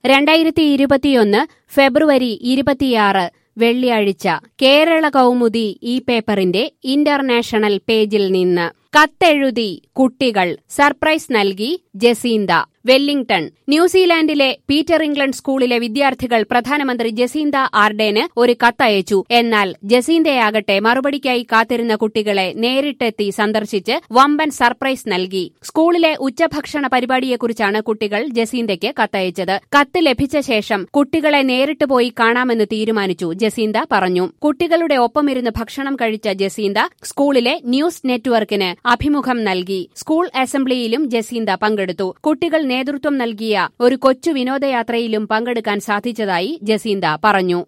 രണ്ടായിരത്തി ഇരുപത്തിയൊന്ന് ഫെബ്രുവരി ഇരുപത്തിയാറ് വെള്ളിയാഴ്ച കേരള കൗമുദി ഈ പേപ്പറിന്റെ ഇന്റർനാഷണൽ പേജിൽ നിന്ന് കത്തെഴുതി കുട്ടികൾ സർപ്രൈസ് നൽകി ജസീന്ത വെല്ലിംഗ്ടൺ ന്യൂസിലാൻഡിലെ പീറ്റർ ഇംഗ്ലണ്ട് സ്കൂളിലെ വിദ്യാർത്ഥികൾ പ്രധാനമന്ത്രി ജസീന്ത ആർഡേന് ഒരു കത്തയച്ചു എന്നാൽ ജസീന്തയാകട്ടെ മറുപടിക്കായി കാത്തിരുന്ന കുട്ടികളെ നേരിട്ടെത്തി സന്ദർശിച്ച് വമ്പൻ സർപ്രൈസ് നൽകി സ്കൂളിലെ ഉച്ചഭക്ഷണ പരിപാടിയെക്കുറിച്ചാണ് കുട്ടികൾ ജസീന്തയ്ക്ക് കത്തയച്ചത് കത്ത് ലഭിച്ച ശേഷം കുട്ടികളെ നേരിട്ട് പോയി കാണാമെന്ന് തീരുമാനിച്ചു ജസീന്ത പറഞ്ഞു കുട്ടികളുടെ ഒപ്പമിരുന്ന് ഭക്ഷണം കഴിച്ച ജസീന്ത സ്കൂളിലെ ന്യൂസ് നെറ്റ്വർക്കിന് അഭിമുഖം നൽകി സ്കൂൾ അസംബ്ലിയിലും ജസീന്ത പങ്കെടുത്തു കുട്ടികൾ നേതൃത്വം നൽകിയ ഒരു കൊച്ചു വിനോദയാത്രയിലും പങ്കെടുക്കാൻ സാധിച്ചതായി ജസീന്ത പറഞ്ഞു